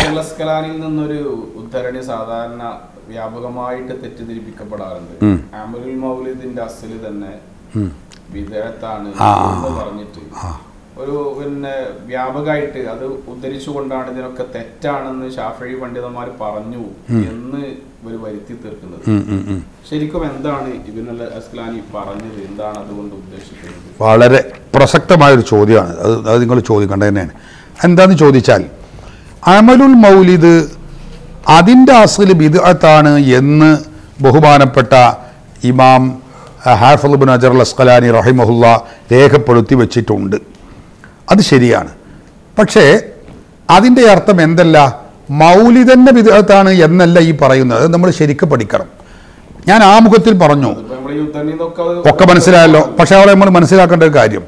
ഹജറുൽ അസ്കലാനിൽ നിന്നൊരു ഉദ്ധരണി സാധാരണ വ്യാപകമായിട്ട് തെറ്റിദ്ധരിപ്പിക്കപ്പെടാറുണ്ട് അമരുൽ മൗലിദിന്റെ അസല് തന്നെ വിദേഹത്താണ് എന്ന് പറഞ്ഞിട്ട് ഒരു പിന്നെ വ്യാപകമായിട്ട് അത് ഉദ്ധരിച്ചുകൊണ്ടാണ് ഇതിനൊക്കെ തെറ്റാണെന്ന് ഷാഫി പണ്ഡിതന്മാർ പറഞ്ഞു എന്ന് ഇവർ വരുത്തി തീർക്കുന്നത് ഉം, ഉം, ഉം. ശരിക്കും എന്താണ് ഇബിനുൽ അസ്കലാനി പറഞ്ഞത് എന്താണ് അതുകൊണ്ട് ഉദ്ദേശിക്കുന്നത് വളരെ പ്രസക്തമായൊരു ചോദ്യമാണ് അത് അത് നിങ്ങൾ ചോദിക്കേണ്ടത് തന്നെയാണ് എന്താന്ന് ചോദിച്ചാൽ അമലുൽ മൗലിദ് അതിൻ്റെ അസല് ബിദ്അത്താണ് എന്ന് ബഹുമാനപ്പെട്ട ഇമാം ഹാഫിദ് ബിൻ അജർ അൽ അസ്കലാനി റഹിമഹുല്ല രേഖപ്പെടുത്തി വെച്ചിട്ടുണ്ട് അത് ശരിയാണ് പക്ഷേ അതിൻ്റെ അർത്ഥം എന്തല്ല മൗലിദൻ്റെ ബിദ്അത്താണ് എന്നല്ല ഈ പറയുന്നത് അത് നമ്മൾ ശരിക്കും പഠിക്കണം ഞാൻ ആമുഖത്തിൽ പറഞ്ഞു ഇപ്പൊ നമ്മൾ ഈ ഉദ്ധരണി എന്നൊക്കെ അത് ഒക്കെ മനസ്സിലായല്ലോ പക്ഷെ അവിടെ നമ്മൾ മനസ്സിലാക്കേണ്ട ഒരു കാര്യം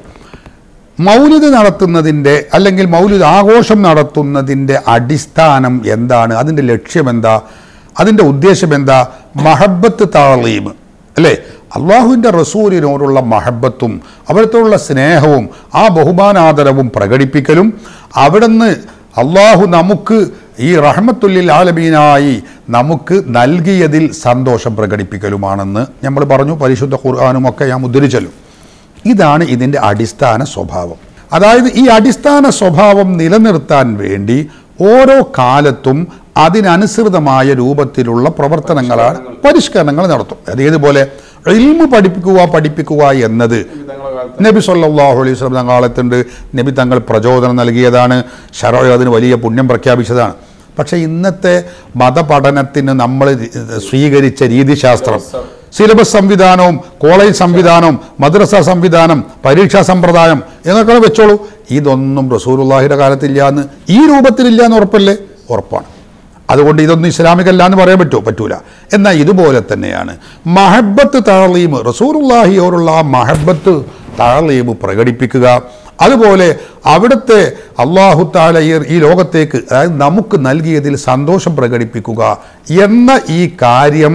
മൗലിദ് നടത്തുന്നതിൻ്റെ അല്ലെങ്കിൽ മൗലിദ് ആഘോഷം നടത്തുന്നതിൻ്റെ അടിസ്ഥാനം എന്താണ് അതിൻ്റെ ലക്ഷ്യം എന്താ അതിൻ്റെ ഉദ്ദേശം എന്താ മഹബത്ത് താളീം അല്ലേ അള്ളാഹുവിൻ്റെ റസൂലിനോടുള്ള മഹബത്തും അവിടുത്തോടുള്ള സ്നേഹവും ആ ബഹുമാനാദരവും പ്രകടിപ്പിക്കലും അവിടുന്ന് അള്ളാഹു നമുക്ക് ഈ റഹ്മത്തുല്ലിൽ ആലമീനായി നമുക്ക് നൽകിയതിൽ സന്തോഷം പ്രകടിപ്പിക്കലുമാണെന്ന് നമ്മൾ പറഞ്ഞു പരിശുദ്ധ ഖുർആാനും ഒക്കെ ഞാൻ ഉദ്ധരിച്ചല്ലോ ഇതാണ് ഇതിൻ്റെ അടിസ്ഥാന സ്വഭാവം അതായത് ഈ അടിസ്ഥാന സ്വഭാവം നിലനിർത്താൻ വേണ്ടി ഓരോ കാലത്തും അതിനനുസൃതമായ രൂപത്തിലുള്ള പ്രവർത്തനങ്ങളാണ് പരിഷ്കരണങ്ങൾ നടത്തും അതേതുപോലെ ഇൽമു പഠിപ്പിക്കുക പഠിപ്പിക്കുക എന്നത് വിധങ്ങളെ കാലത്ത് നബി സല്ലല്ലാഹു അലൈഹി വസല്ലം തങ്ങളെത്തുണ്ട് നബി തങ്ങൾ പ്രചോദനം നൽകിയതാണ് ഷറോ അതിന് വലിയ പുണ്യം പ്രഖ്യാപിച്ചതാണ് പക്ഷേ ഇന്നത്തെ മതപഠനത്തിന് നമ്മൾ സ്വീകരിച്ച രീതിശാസ്ത്രം സിലബസ് സംവിധാനവും കോളേജ് സംവിധാനവും മദ്രസ സംവിധാനം പരീക്ഷാ സമ്പ്രദായം എന്നൊക്കെ വെച്ചോളൂ ഇതൊന്നും റസൂലുള്ളാഹിയുടെ കാലത്തില്ല എന്ന് ഈ രൂപത്തിലില്ല എന്ന് ഉറപ്പല്ലേ ഉറപ്പാണ് അതുകൊണ്ട് ഇതൊന്നും ഇസ്ലാമികല്ല എന്ന് പറയാൻ പറ്റുമോ പറ്റൂല എന്നാൽ ഇതുപോലെ തന്നെയാണ് മഹബത്ത് താളീം റസൂറുല്ലാഹിയോടുള്ള ആ മഹബത്ത് താളീം പ്രകടിപ്പിക്കുക അതുപോലെ അവിടുത്തെ അള്ളാഹു താല ഈ- ഈ ലോകത്തേക്ക് അതായത് നമുക്ക് നൽകിയതിൽ സന്തോഷം പ്രകടിപ്പിക്കുക എന്ന ഈ കാര്യം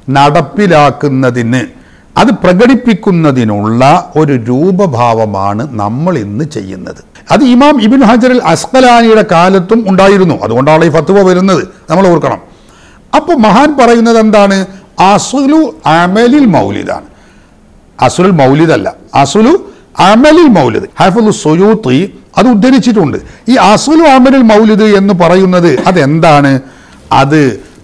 നടപ്പിലാക്കുന്നതിന് അത് പ്രകടിപ്പിക്കുന്നതിനുള്ള ഒരു രൂപഭാവമാണ് നമ്മൾ ഇന്ന് ചെയ്യുന്നത് അത് ഇമാം ഇബിൻ ഹജർ അൽ അസ്കലാനിയുടെ കാലത്തും ഉണ്ടായിരുന്നു അതുകൊണ്ടാണ് ഈ ഫത്വ വരുന്നത് നമ്മൾ ഓർക്കണം അപ്പോൾ മഹാൻ പറയുന്നത് എന്താണ് അസുലു അമലിൽ മൗലിദാണ് അസുലുൽ മൗലിദ് അല്ല അസുലു അമലിൽ മൗലിദ് ഹാഫുൽ സുയൂത്തി അത് ഉദ്ധരിച്ചിട്ടുണ്ട് ഈ അസുലു അമലിൽ മൗലിദ് എന്ന് പറയുന്നത് അതെന്താണ് അത്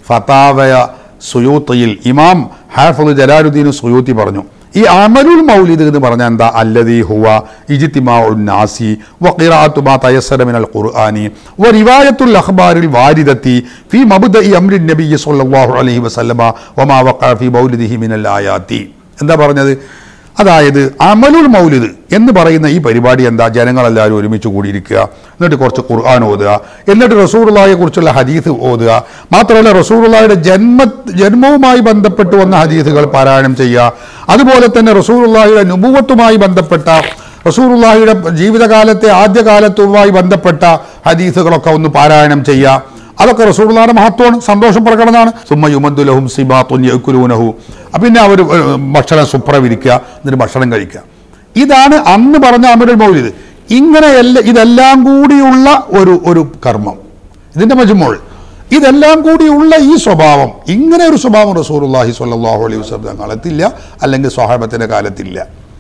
ഫതാവയ സുയൂത്തിയിൽ ഇമാം ഹാഫുൽ ജലാലുദ്ദീൻ സുയൂത്തി പറഞ്ഞു ഈ അമലുൽ മൗലിദ് എന്ന് പറഞ്ഞാൽ എന്താ അല്ലദീ ഹുവ ഇജ്തിമാഉൻ നാസി വഖിറാഅത്തു മാ തയസ്സര മിനൽ ഖുർആനി വറിവായത്തുൽ അഖ്ബാരിൽ വാരിദത്തി ഫീ മബ്ദഇ അംരി നബി സ്വല്ലല്ലാഹു അലൈഹി വസല്ലമ വമാ വഖഅ ഫീ മൗലിദിഹി മിനൽ ആയാത്തി എന്താ പറഞ്ഞത് അതായത് അമലുൽ മൗലിദ് എന്ന് പറയുന്ന ഈ പരിപാടി എന്താ ജനങ്ങളെല്ലാവരും ഒരുമിച്ച് കൂടിയിരിക്കുക എന്നിട്ട് കുറച്ച് ഖുർആൻ ഓതുക എന്നിട്ട് റസൂറുള്ളാഹിയെ കുറിച്ചുള്ള ഹദീസ് ഓതുക മാത്രമല്ല റസൂറുള്ളാഹിയുടെ ജന്മ ജന്മവുമായി ബന്ധപ്പെട്ട് വന്ന ഹദീസുകൾ പാരായണം ചെയ്യുക അതുപോലെ തന്നെ റസൂറുള്ളാഹിയുടെ നുബുവത്തുമായി ബന്ധപ്പെട്ട റസൂറുള്ളാഹിയുടെ ജീവിതകാലത്തെ ആദ്യകാലത്തുമായി ബന്ധപ്പെട്ട ഹദീസുകളൊക്കെ ഒന്ന് പാരായണം ചെയ്യുക അതൊക്കെ റസൂലുള്ളാഹിയുടെ മഹത്വമാണ് സന്തോഷം പ്രകടനമാണ് സുമ്മ യുമദ്ദുലഹും സിബാത്തുൻ യക്കുലൂനഹു പിന്നെ അവർ ഭക്ഷണം സുപ്ര വിരിക്കുക എന്നിട്ട് ഭക്ഷണം കഴിക്കുക ഇതാണ് അന്ന് പറഞ്ഞ അമരുൽ മൗലിദ് ഇങ്ങനെ എല്ലാ ഇതെല്ലാം കൂടിയുള്ള ഒരു ഒരു കർമ്മം ഇതിൻ്റെ മജുമോൾ ഇതെല്ലാം കൂടിയുള്ള ഈ സ്വഭാവം ഇങ്ങനെ ഒരു സ്വഭാവം റസൂലുള്ളാഹി സ്വല്ലല്ലാഹു അലൈഹി വസല്ലം കാലത്തില്ല അല്ലെങ്കിൽ സ്വഹാബത്തിൻ്റെ കാലത്തില്ല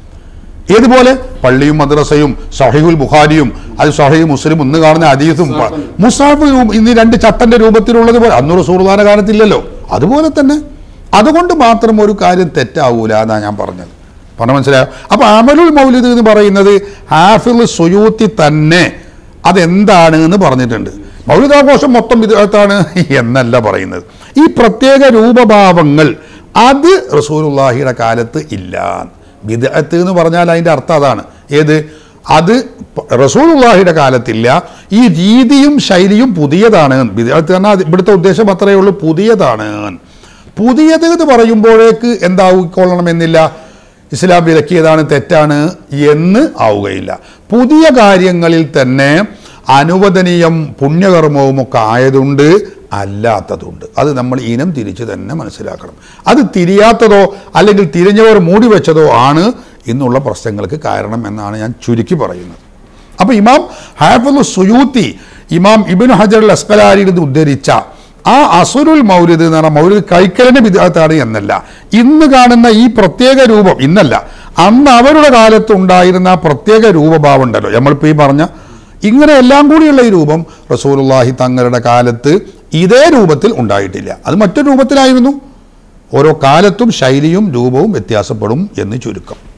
ഏതുപോലെ പള്ളിയും മദ്രസയും സഹീഹുൽ ബുഖാരിയും അത് സഹീഹ് മുസ്ലിം ഒന്ന് കാണുന്ന ഹദീസും മുസാഫ് ഇന്ന് രണ്ട് ചട്ടന്റെ രൂപത്തിലുള്ളത് പോലെ അന്ന് റസൂർദാന കാലത്തില്ലല്ലോ അതുപോലെ തന്നെ അതുകൊണ്ട് മാത്രം ഒരു കാര്യം തെറ്റാവൂല എന്നാ ഞാൻ പറഞ്ഞത് പറഞ്ഞ മനസ്സിലായോ അപ്പൊ അമലുൽ മൗലിദ് എന്ന് പറയുന്നത് ഹാഫിൽ സുയൂത്തി തന്നെ അതെന്താണ് എന്ന് പറഞ്ഞിട്ടുണ്ട് മൗലിദാഘോഷം മൊത്തം വിദഗ്ധാണ് എന്നല്ല പറയുന്നത് ഈ പ്രത്യേക രൂപഭാവങ്ങൾ അത് റസൂലുള്ളാഹിയുടെ കാലത്ത് ഇല്ല ബിദഅത്ത് എന്ന് പറഞ്ഞാൽ അതിൻ്റെ അർത്ഥം അതാണ് ഏത് അത് പ- റസൂലുള്ളാഹിയുടെ കാലത്തില്ല ഈ രീതിയും ശൈലിയും പുതിയതാണ് ബിദഅത്ത് പറഞ്ഞാൽ അത് ഇവിടുത്തെ ഉദ്ദേശം അത്രയേ ഉള്ളൂ പുതിയതാണ് പുതിയത് എന്ന് പറയുമ്പോഴേക്ക് എന്തായിക്കൊള്ളണമെന്നില്ല ഇസ്ലാം വിലക്കിയതാണ് തെറ്റാണ് എന്ന് ആവുകയില്ല പുതിയ കാര്യങ്ങളിൽ തന്നെ അനുവദനീയം പുണ്യകർമ്മവും ഒക്കെ ആയതുണ്ട് അല്ലാത്തതുണ്ട് അത് നമ്മൾ ഇനം തിരിച്ച് തന്നെ മനസ്സിലാക്കണം അത് തിരിയാത്തതോ അല്ലെങ്കിൽ തിരിഞ്ഞവർ മൂടി വെച്ചതോ ആണ് ഇന്നുള്ള പ്രശ്നങ്ങൾക്ക് കാരണം എന്നാണ് ഞാൻ ചുരുക്കി പറയുന്നത് അപ്പോൾ ഇമാം ഹാഫുൽ സുയൂത്തി ഇമാം ഇബിൻ ഹജർ അൽ അസ്കലാരിയിൽ നിന്ന് ഉദ്ധരിച്ച ആ അസുരുൽ മൗലിദ് എന്ന് പറഞ്ഞാൽ മൗലിദ് കൈക്കലിന്റെ വിദ്യാർത്ഥാണ് എന്നല്ല ഇന്ന് കാണുന്ന ഈ പ്രത്യേക രൂപം ഇന്നല്ല അന്ന് അവരുടെ കാലത്ത് ഉണ്ടായിരുന്ന ആ പ്രത്യേക രൂപഭാവം ഉണ്ടല്ലോ നമ്മളിപ്പോൾ ഈ പറഞ്ഞ ഇങ്ങനെ എല്ലാം കൂടിയുള്ള ഈ രൂപം റസൂലുള്ളാഹി തങ്ങളുടെ കാലത്ത് ഇതേ രൂപത്തിൽ ഉണ്ടായിട്ടില്ല അത് മറ്റൊരു രൂപത്തിലായിരുന്നു ഓരോ കാലത്തും ശൈലിയും രൂപവും വ്യത്യാസപ്പെടും എന്ന് ചുരുക്കം